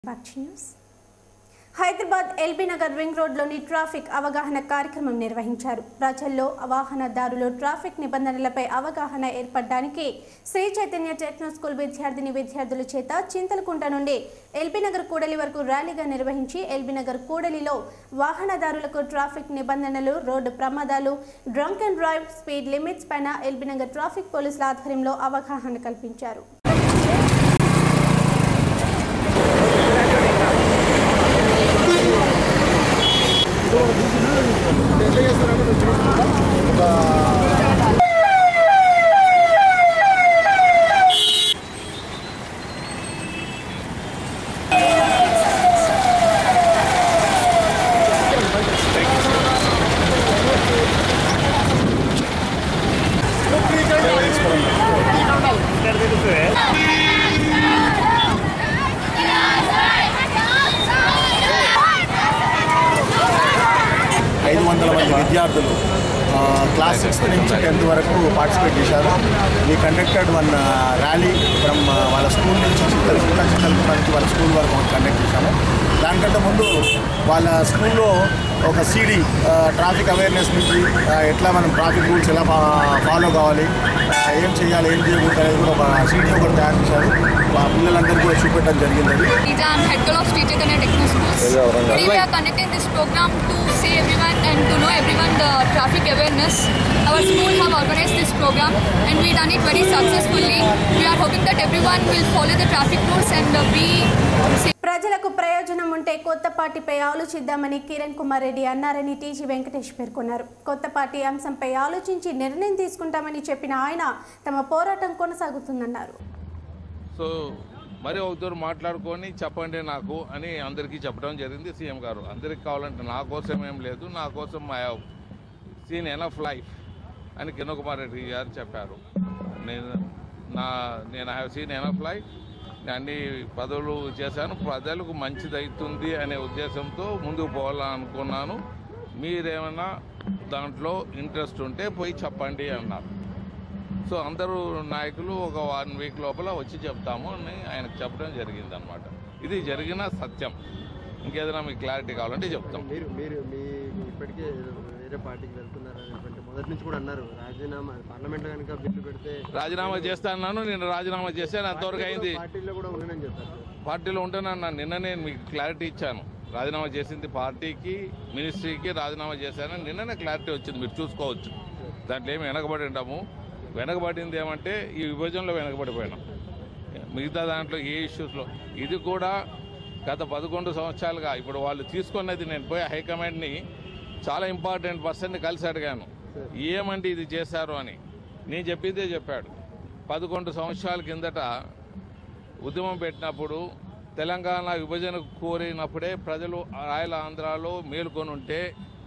Back to news Hyderabad LB Nagar ring రోడ్లోని traffic అవగాహన కార్యక్రమం నిర్వహించారు ప్రజల్లో వాహనదారులు ట్రాఫిక్ నిబంధనలపై అవగాహన ఏర్పడడానికి శ్రీ చైతన్య టెక్నో స్కూల్ విద్యార్థిని విద్యార్థుల చేత చింతలకుంట నుండి ఎల్బీ నగర్ కూడలి వరకు ర్యాలీగా నిర్వహించి ఎల్బీ నగర్ కూడలిలో వాహనదారులకు ట్రాఫిక్ నిబంధనలు రోడ్డు ప్రమాదాలు drunk and drive speed limits పైన ఎల్బీ నగర్ ట్రాఫిక్ పోలీసుల ఆధ్వర్యంలో అవగాహన కల్పించారు ఐదు వందల మంది విద్యార్థులు ఆ, క్లాస్ సిక్స్త్ నుంచి టెన్త్ వరకు పార్టిసిపేట్ చేశారు we conducted one rally from వాళ్ళ స్కూల్ నుంచి చిత్తలకుంట చిత్తలకుంట నుంచి వాళ్ళ స్కూల్ వరకు కండక్ట్ చేశాము దానికంటే ముందు వాళ్ళ స్కూల్లో ఒక సీడీ ట్రాఫిక్ అవేర్నెస్ నుంచి ఆ, ఎట్లా మనం ట్రాఫిక్ రూల్స్ ఎలా ఫాలో కావాలి ఆ, ఏం చేయాలి ఏం చేయకూడదు అనేది కూడా ఒక సీడీ ఒకటి తయారు చేశారు ఆ పిల్లలందరికీ కూడా చూపెట్టడం జరిగింది అది Rija, I'm head girl of Sri Chaitanya Techno Schools. Today we are conducting this program to say everyone and to know everyone the traffic awareness. Our school have organized this program and we done it very successfully. We are hoping that everyone will follow the traffic rules and uh, be safe. ప్రజలకు ప్రయోజనం ఉంటే కొత్త పార్టీపై ఆలోచిద్దామని కిరణ్ కుమార్ రెడ్డి అన్నారని TG Venkatesh పేర్కొన్నారు కొత్త party అంశంపై ఆలోచించి నిర్ణయం తీసుకుంటామని చెప్పిన ఆయన తమ పోరాటం కొనసాగుతుందన్నారు సో మరి ఒకరు మాట్లాడుకొని చెప్పండి నాకు అని అందరికీ చెప్పడం జరిగింది సీఎం గారు అందరికి కావాలంటే నా కోసం ఏం లేదు నా కోసం I have seen enough life అని కిరణ్ కుమార్ రెడ్డి గారు చెప్పారు నేను నా నేను I have seen enough life అన్ని పదవులు చేశాను ప్రజలకు మంచిది అవుతుంది అనే ఉద్దేశంతో ముందుకు పోవాలనుకున్నాను మీరేమైనా దాంట్లో ఇంట్రెస్ట్ ఉంటే పోయి చెప్పండి అన్నారు సో అందరూ నాయకులు ఒక వన్ వీక్ లోపల వచ్చి చెప్తాము అని ఆయనకు చెప్పడం జరిగింది అనమాట ఇది జరిగిన సత్యం ఇంకేదైనా మీకు క్లారిటీ కావాలంటే చెప్తాం మీరు మీరు మీ ఇప్పటికే వేరే పార్టీకి వెళ్తున్నారనేటువంటి మొదటి నుంచి కూడా అన్నారు రాజీనామా పార్లమెంట్ కనుక బిల్లు పెడితే రాజీనామా చేస్తాను నేను రాజీనామా చేశాను అంతవరకు అయింది పార్టీలో కూడా ఉండనని చెప్పారు పార్టీలో ఉంటేనన్నా నిన్న నేను మీకు క్లారిటీ ఇచ్చాను రాజీనామా చేసింది పార్టీకి మినిస్ట్రీకి రాజీనామా చేశానని నిన్ననే క్లారిటీ వచ్చింది మీరు చూసుకోవచ్చు దాంట్లో ఏమి వెనకబడి ఉంటాము వెనకబడింది ఏమంటే ఈ విభజనలో వెనకబడిపోయినాం మిగతా దాంట్లో ఏ ఇష్యూస్లో ఇది కూడా గత పదకొండు సంవత్సరాలుగా ఇప్పుడు వాళ్ళు తీసుకున్నది నేను పోయి హైకమాండ్ని చాలా ఇంపార్టెంట్ పర్సన్ని కలిసి అడిగాను ఏమంటే ఇది చేశారు అని నేను చెప్పిందే చెప్పాడు పదకొండు సంవత్సరాల కిందట ఉద్యమం పెట్టినప్పుడు తెలంగాణ విభజన కోరినప్పుడే ప్రజలు రాయల ఆంధ్రాలో మేల్కొని ఉంటే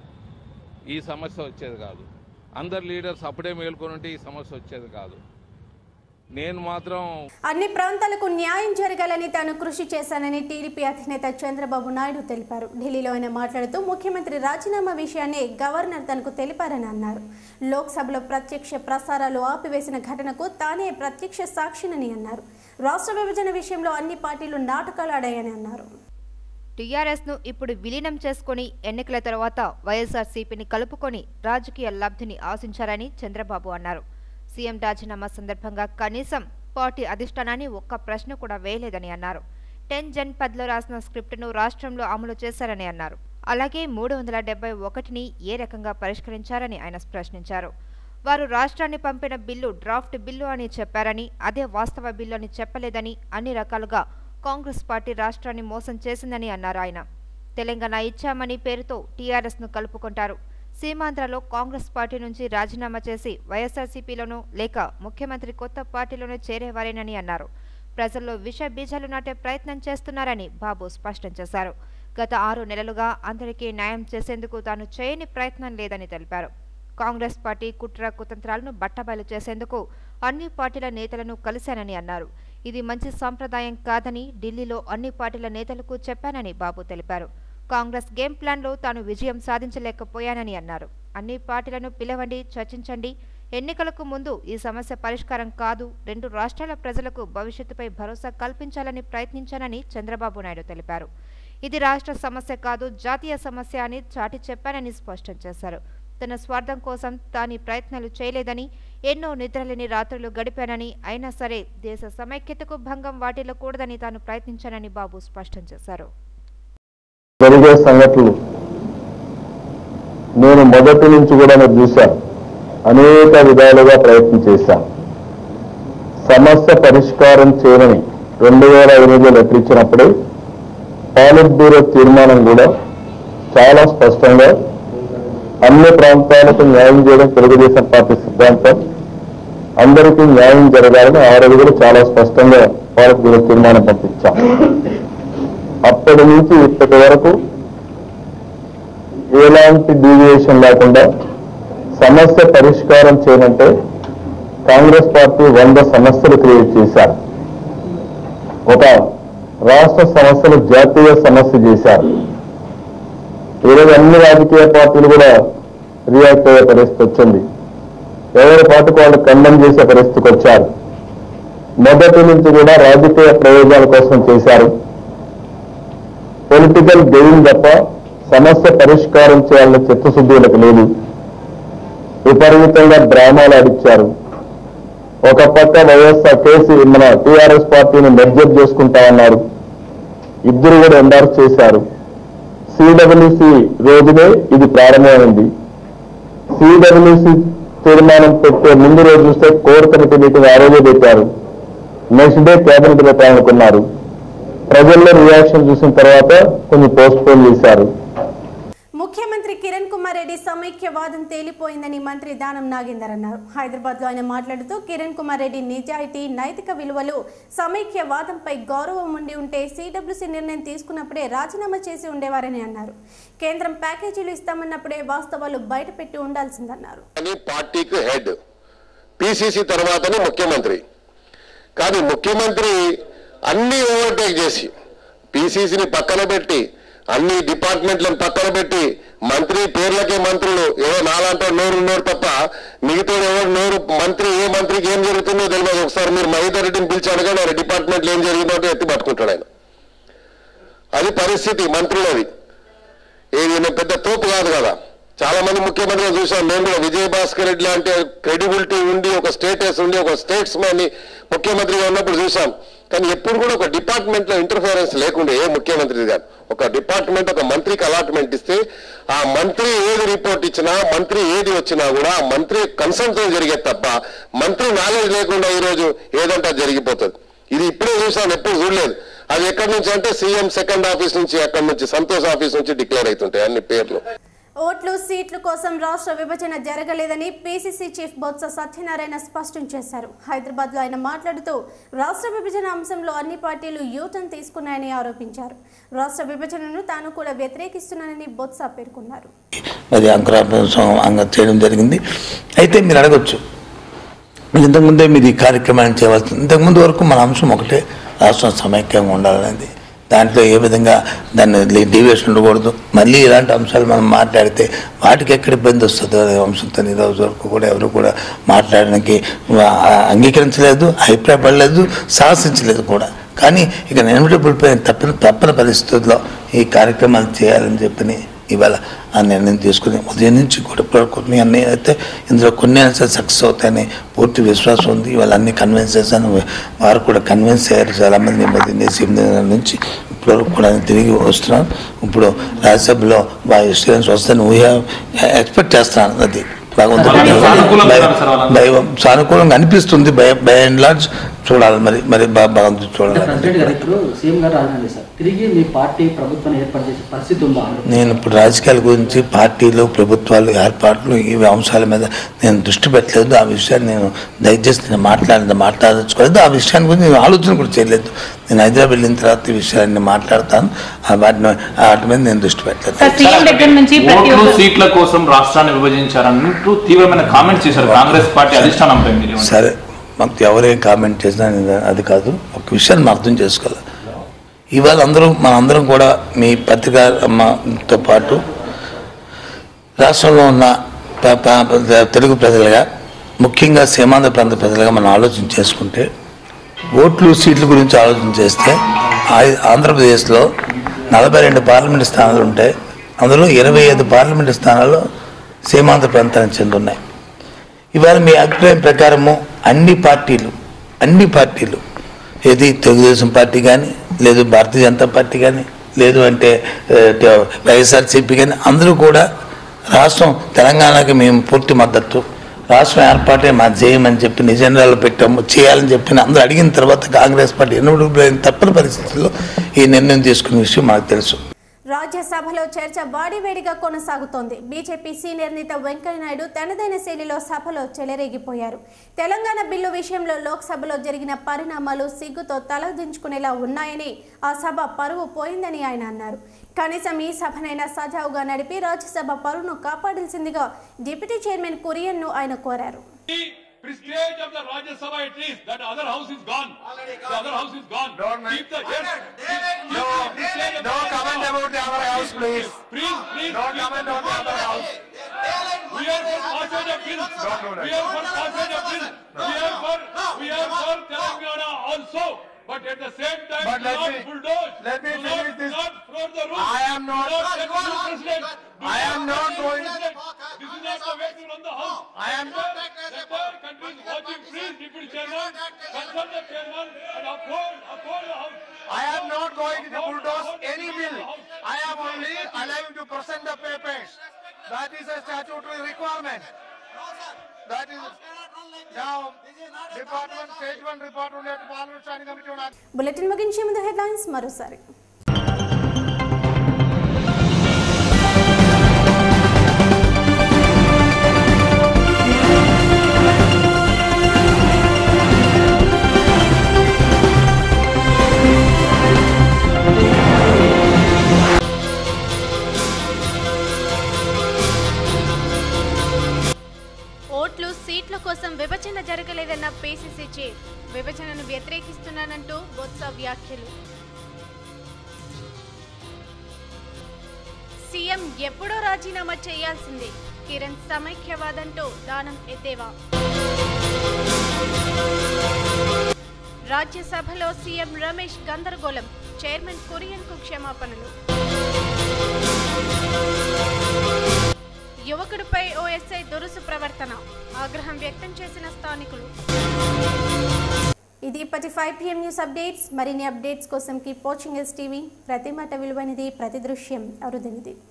ఈ సమస్య వచ్చేది కాదు అందరు లీడర్స్ అప్పుడే మేల్కొని ఉంటే ఈ సమస్య వచ్చేది కాదు నేను మాత్రం అన్ని ప్రాంతాలకు న్యాయం జరగాలని తాను కృషి చేశానని టీడీపీ అధినేత చంద్రబాబు నాయుడు తెలిపారు ఢిల్లీలో ఆయన మాట్లాడుతూ ముఖ్యమంత్రి రాజీనామా విషయాన్ని గవర్నర్ తనకు తెలిపారని అన్నారు లోక్సభలో ప్రత్యక్ష ప్రసారాలు ఆపివేసిన ఘటనకు తానే ప్రత్యక్ష సాక్షినని అన్నారు రాష్ట్ర విభజన విషయంలో అన్ని పార్టీలు నాటకాలు ఆడాయని అన్నారు టీఆర్ఎస్ను ఇప్పుడు విలీనం చేసుకుని ఎన్నికల తర్వాత వైఎస్ఆర్సీపీని కలుపుకొని రాజకీయ లబ్ధిని ఆశించారని చంద్రబాబు అన్నారు సీఎం రాజీనామా సందర్భంగా కనీసం పార్టీ అధిష్టానాన్ని ఒక్క ప్రశ్న కూడా వేయలేదని అన్నారు టెన్ జన్ పద్లో రాసిన స్క్రిప్టును రాష్ట్రంలో అమలు చేశారని అన్నారు అలాగే మూడు వందల డెబ్బై ఒకటిని ఏ రకంగా పరిష్కరించారని ఆయన ప్రశ్నించారు వారు రాష్ట్రాన్ని పంపిన బిల్లు డ్రాఫ్ట్ బిల్లు అని చెప్పారని అదే వాస్తవ బిల్లు అని చెప్పలేదని అన్ని రకాలుగా కాంగ్రెస్ పార్టీ రాష్ట్రాన్ని మోసం చేసిందని అన్నారు ఆయన తెలంగాణ ఇచ్చామని పేరుతో టీఆర్ఎస్ను కలుపుకుంటారు సీమాంధ్రలో కాంగ్రెస్ పార్టీ నుంచి రాజీనామా చేసి వైఎస్ఆర్సీపీలోనూ లేక ముఖ్యమంత్రి కొత్త పార్టీలోనూ చేరేవారేనని అన్నారు ప్రజల్లో విష బీజాలు నాటే ప్రయత్నం చేస్తున్నారని బాబు స్పష్టం చేశారు గత ఆరు నెలలుగా అందరికీ న్యాయం చేసేందుకు తాను చేయని ప్రయత్నం లేదని తెలిపారు కాంగ్రెస్ పార్టీ కుట్ర కుతంత్రాలను బట్టబయలు చేసేందుకు అన్ని పార్టీల నేతలను కలిశానని అన్నారు ఇది మంచి సంప్రదాయం కాదని ఢిల్లీలో అన్ని పార్టీల నేతలకు చెప్పానని బాబు తెలిపారు కాంగ్రెస్ గేమ్ ప్లాన్లో తాను విజయం సాధించలేకపోయానని అన్నారు అన్ని పార్టీలను పిలవండి చర్చించండి ఎన్నికలకు ముందు ఈ సమస్య పరిష్కారం కాదు రెండు రాష్ట్రాల ప్రజలకు భవిష్యత్తుపై భరోసా కల్పించాలని ప్రయత్నించానని చంద్రబాబు నాయుడు తెలిపారు ఇది రాష్ట్ర సమస్య కాదు జాతీయ సమస్య అని చాటి చెప్పానని స్పష్టం చేశారు తన స్వార్థం కోసం తాను ఈ ప్రయత్నాలు చేయలేదని ఎన్నో నిద్రలేని రాత్రులు గడిపానని అయినా సరే దేశ సమైక్యతకు భంగం వాటిల్లకూడదని తాను ప్రయత్నించానని బాబు స్పష్టం చేశారు జరిగే సంఘటనలు నేను మొదటి నుంచి కూడా నేను చూశాను అనేక విధాలుగా ప్రయత్నం చేశాను సమస్య పరిష్కారం చేయమని రెండు వేల ఎనిమిదిలో లెటర్ ఇచ్చినప్పుడే పాలిట్ బ్యూరో తీర్మానం కూడా చాలా స్పష్టంగా అన్ని ప్రాంతాలకు న్యాయం చేయడం తెలుగుదేశం పార్టీ సిద్ధాంతం అందరికీ న్యాయం జరగాలని ఆ రోజు కూడా చాలా స్పష్టంగా పాలిట్ బ్యూరో తీర్మానం పంపించాం అప్పటి నుంచి ఇప్పటి వరకు ఎలాంటి డీవియేషన్ లేకుండా సమస్య పరిష్కారం చేయనంటే కాంగ్రెస్ పార్టీ వంద సమస్యలు క్రియేట్ చేశారు ఒక రాష్ట్ర సమస్యలు జాతీయ సమస్య చేశారు ఈరోజు అన్ని రాజకీయ పార్టీలు కూడా రియాక్ట్ అయ్యే పరిస్థితి వచ్చింది ఎవరి పార్టీకి వాళ్ళు ఖండం చేసే పరిస్థితికి వచ్చారు మొదటి నుంచి కూడా రాజకీయ ప్రయోజనాల కోసం చేశారు పొలిటికల్ గెయిన్ తప్ప సమస్య పరిష్కారం చేయాలనే చిత్తశుద్ధి వీళ్ళకి లేదు విపరీతంగా డ్రామాలు ఆడిచ్చారు ఒక పక్క వైఎస్ఆర్ కేసీ మన టీఆర్ఎస్ పార్టీని మెర్జర్ చేసుకుంటామన్నారు ఇద్దరు కూడా ఎండార్స్ చేశారు సిడబ్ల్యూసి రోజునే ఇది ప్రారంభమైంది సిడబ్ల్యూసి తీర్మానం పెట్టే ముందు రోజు చూస్తే కోర్ కమిటీ మీటింగ్ ఆ రోజే పెట్టారు నెక్స్ట్ డే కేబినెట్ పెట్టాలనుకున్నారు ప్రజల్లో రియాక్షన్ చూసిన తర్వాత కొంచెం పోస్ట్ పోన్ చేశారు ముఖ్యమంత్రి కిరణ్ కుమార్ రెడ్డి సమైక్యవాదం తేలిపోయిందని మంత్రి దానం నాగేందర్ అన్నారు హైదరాబాద్ లో ఆయన మాట్లాడుతూ కిరణ్ కుమార్ రెడ్డి నిజాయితీ నైతిక విలువలు సమైక్యవాదంపై గౌరవం ఉండి ఉంటే సిడబ్ల్యూసీ నిర్ణయం తీసుకున్నప్పుడే రాజీనామా చేసి ఉండేవారని అన్నారు కేంద్రం ప్యాకేజీలు ఇస్తామన్నప్పుడే వాస్తవాలు బయటపెట్టి ఉండాల్సిందన్నారు అని పార్టీకి హెడ్ పిసిసి తర్వాతనే ముఖ్యమంత్రి కానీ ముఖ్యమంత్రి అన్ని ఓవర్టేక్ చేసి పిసిసిని పక్కన పెట్టి అన్ని డిపార్ట్మెంట్లను పక్కన పెట్టి మంత్రి పేర్లకే మంత్రులు ఏవో నాలంటే నోరు నోరు తప్ప మిగతా ఎవరు నోరు మంత్రి ఏ మంత్రికి ఏం జరుగుతుందో తెలియదు ఒకసారి మీరు మహిదర్ రెడ్డిని పిలిచి అడగండి ఆయన డిపార్ట్మెంట్లో ఏం జరిగిందో అంటే ఎత్తి పట్టుకుంటాడు ఆయన అది పరిస్థితి మంత్రులది ఏది ఈయన పెద్ద తోపు కాదు కదా చాలా మంది ముఖ్యమంత్రులు చూసాం మేము కూడా విజయ్ భాస్కర్ రెడ్డి లాంటి క్రెడిబిలిటీ ఉండి ఒక స్టేటస్ ఉండి ఒక స్టేట్స్ ని ముఖ్యమంత్రిగా ఉన్నప్పుడు చూసాం కానీ ఎప్పుడు కూడా ఒక డిపార్ట్మెంట్ లో ఇంటర్ఫిరెన్స్ లేకుండా ఏ ముఖ్యమంత్రి గారు ఒక డిపార్ట్మెంట్ ఒక మంత్రికి అలాట్మెంట్ ఇస్తే ఆ మంత్రి ఏది రిపోర్ట్ ఇచ్చినా మంత్రి ఏది వచ్చినా కూడా ఆ మంత్రి కన్సర్న్ తో జరిగేది తప్ప మంత్రి నాలెడ్జ్ లేకుండా ఈ రోజు ఏదంటే అది జరిగిపోతుంది ఇది ఇప్పుడే చూసాం ఎప్పుడు చూడలేదు అది ఎక్కడి నుంచి అంటే సీఎం సెకండ్ ఆఫీస్ నుంచి అక్కడి నుంచి సంతోష్ ఆఫీస్ నుంచి డిక్లేర్ అవుతుంటాయి అన్ని పేర్లు ఓట్లు సీట్ల కోసం రాష్ట్ర విభజన జరగలేదని పీసీసీ చీఫ్ బొత్స సత్యనారాయణ స్పష్టం చేశారు హైదరాబాద్ లో ఆయన మాట్లాడుతూ రాష్ట్ర విభజన అంశంలో అన్ని పార్టీలు యూటర్న్ తీసుకున్నాయని ఆరోపించారు రాష్ట్ర విభజనను తాను కూడా వ్యతిరేకిస్తున్నానని బొత్స పేర్కొన్నారు అది అంకురాభ్యాసం అంగ చేయడం జరిగింది అయితే మీరు అడగొచ్చు మీరు ఇంతకుముందే మీరు ఈ కార్యక్రమాన్ని చేయవలసింది ఇంతకుముందు వరకు మన అంశం ఒకటే రాష్ట్రం సమైక్యంగా ఉండాలనేది దాంట్లో ఏ విధంగా దాన్ని డీవియేషన్ ఉండకూడదు మళ్ళీ ఇలాంటి అంశాలు మనం మాట్లాడితే వాటికి ఎక్కడ ఇబ్బంది వస్తుందో అనే అంశంతో ఈ రోజు వరకు కూడా ఎవరు కూడా మాట్లాడడానికి ఆ, అంగీకరించలేదు అభిప్రాయపడలేదు సాహసించలేదు కూడా కానీ ఇక ఇన్విటబుల్ తప్పని తప్పని పరిస్థితుల్లో ఈ కార్యక్రమాలు చేయాలని చెప్పని ఇవాళ ఆ నిర్ణయం తీసుకుని ఉదయం నుంచి కూడా ఇప్పుడు కొన్ని అన్నీ అయితే ఇందులో కొన్ని అయినా సరే సక్సెస్ అవుతాయని పూర్తి విశ్వాసం ఉంది ఇవాళ అన్ని కన్విన్స్ చేశాను వారు కూడా కన్విన్స్ అయ్యారు చాలామంది మధ్య ఎనిమిది నుంచి ఇప్పుడు వరకు కూడా తిరిగి వస్తున్నాను ఇప్పుడు రాజ్యసభలో వారి స్టూడెంట్స్ వస్తాను ఊహ ఎక్స్పెక్ట్ చేస్తాను అది సానుకూలంగా ఉన్నారు సార్ వాళ్ళందరూ. భయం సానుకూలంగా అనిపిస్తుంది బై బై అండ్ లార్జ్ చూడాలి మరి మరి బా- భగవంతుడు అంటే చూడాలి ప్రెసిడెంట్ గారు ఇప్పుడు సీఎం గారు రాజధాని సార్ తిరిగి మీ పార్టీ ప్రభుత్వాన్ని ఏర్పాటు చేసే పరిస్థితి ఉందా నేను ఇప్పుడు రాజకీయాల గురించి పార్టీలు ప్రభుత్వాలు ఏర్పాట్లు ఈ అంశాల మీద నేను దృష్టి పెట్టలేదు ఆ విషయాన్ని నేను దయచేసి నేను మాట్లాడింది మాట్లాడదలుచుకోలేదు ఆ విషయాన్ని గురించి నేను ఆలోచన కూడా చేయలేదు నేను హైదరాబాద్ వెళ్ళిన తర్వాత ఈ విషయాన్ని మాట్లాడతాను ఆ వాటిని వాటి మీద నేను దృష్టి పెట్టలేదు సీఎం దగ్గర నుంచి ప్రతి ఓట్లు ఒక్క సీట్ల కోసం రాష్ట్రాన్ని విభజించారన్నట్టు తీవ్రమైన కామెంట్స్ చేశారు కాంగ్రెస్ పార్టీ అధిష్టానంపై మీరు ఏమంటారు? సరే మాకు ఎవరేం కామెంట్ చేసినా నేను అది కాదు ఒక విషయాన్ని మనం అర్థం చేసుకోవాలి ఇవాళ అందరూ మనందరం కూడా మీ పత్రికా అమ్మతో పాటు రాష్ట్రంలో ఉన్న ప- ప- తెలుగు ప్రజలుగా ముఖ్యంగా సీమాంధ్ర ప్రాంత ప్రజలుగా మనం ఆలోచన చేసుకుంటే ఓట్లు సీట్ల గురించి ఆలోచన చేస్తే ఆ- ఆంధ్రప్రదేశ్లో నలభై రెండు పార్లమెంటు స్థానాలు ఉంటాయి అందులో ఇరవై ఐదు పార్లమెంటు స్థానాలు సీమాంధ్ర ప్రాంతానికి చెందున్నాయి ఇవాళ మీ అభిప్రాయం ప్రకారము అన్ని పార్టీలు అన్ని పార్టీలు ఏది తెలుగుదేశం పార్టీ కానీ లేదు భారతీయ జనతా పార్టీ కానీ లేదు అంటే ఆ, వైఎస్ఆర్సీపీ కానీ అందరూ కూడా రాష్ట్రం తెలంగాణకి మేము పూర్తి మద్దతు రాష్ట్రం ఏర్పాటే మా జయం అని చెప్పి నిజంగాలు పెట్టాము చేయాలని చెప్పి అందరూ అడిగిన తర్వాత కాంగ్రెస్ పార్టీ ఎన్నడూ తప్పని పరిస్థితుల్లో ఈ నిర్ణయం తీసుకునే విషయం మాకు తెలుసు రాజ్యసభలో చర్చ వాడివేడిగా కొనసాగుతోంది బీజేపీ సీనియర్ నేత వెంకయ్యనాయుడు తనదైన శైలిలో సభలో చెలరేగిపోయారు తెలంగాణ బిల్లు విషయంలో లోక్సభలో జరిగిన పరిణామాలు సిగ్గుతో తలదించుకునేలా ఉన్నాయని ఆ సభ పరువు పోయిందని ఆయన అన్నారు కనీసం ఈ సభనైనా సజావుగా నడిపి రాజ్యసభ పరువును కాపాడాల్సిందిగా డిప్యూటీ చైర్మన్ కురియన్ను ఆయన కోరారు prestige of the Rajya Sabha at least. That other house is gone. The other house is gone. Don't Keep the yes. No, no comment about the other house, please. Please, please. Don't comment on the other house. We are for passage of bills. Don't do that. We are for passage of bills. We are for we are for Telangana also. But at the same time, But do let not me- bulldoze. let me do not, finish this. Do not throw the roof. I am not- Do not send the new president. Do I am not send the going- president. This is not the way to run the house. I am- Let the- let the country is watching. Please, deputy chairman, consult the chairman and uphold, uphold the house. I am not going to bulldoze any bill. I am only allowing to present the papers. That is a statutory requirement. That is now department, state one department at Parliament Standing Committee on Act- bulletin ముగించే ముందు headlines మరోసారి ఓట్లు సీట్ల కోసం విభజన జరగలేదన్న PCC chief విభజనను వ్యతిరేకిస్తున్నానంటూ బొత్స వ్యాఖ్యలు CM ఎప్పుడో రాజీనామా చేయాల్సిందే కిరణ్ సమైక్యవాదంటూ దానం ఎద్దేవా రాజ్యసభలో సీఎం రమేష్ గందరగోళం చైర్మన్ కురియన్కు క్షమాపణలు యువకుడిపై ఓఎస్ఐ దురుసు ప్రవర్తన ఆగ్రహం వ్యక్తం చేసిన స్థానికులు ఇది ఇప్పటి ఫైవ్ పిఎం న్యూస్ అప్డేట్స్ మరిన్ని అప్డేట్స్ కోసం కీప్ వాచింగ్ ఎస్ టీవీ ప్రతి మాట విలువైనది ప్రతి దృశ్యం అరుదైనది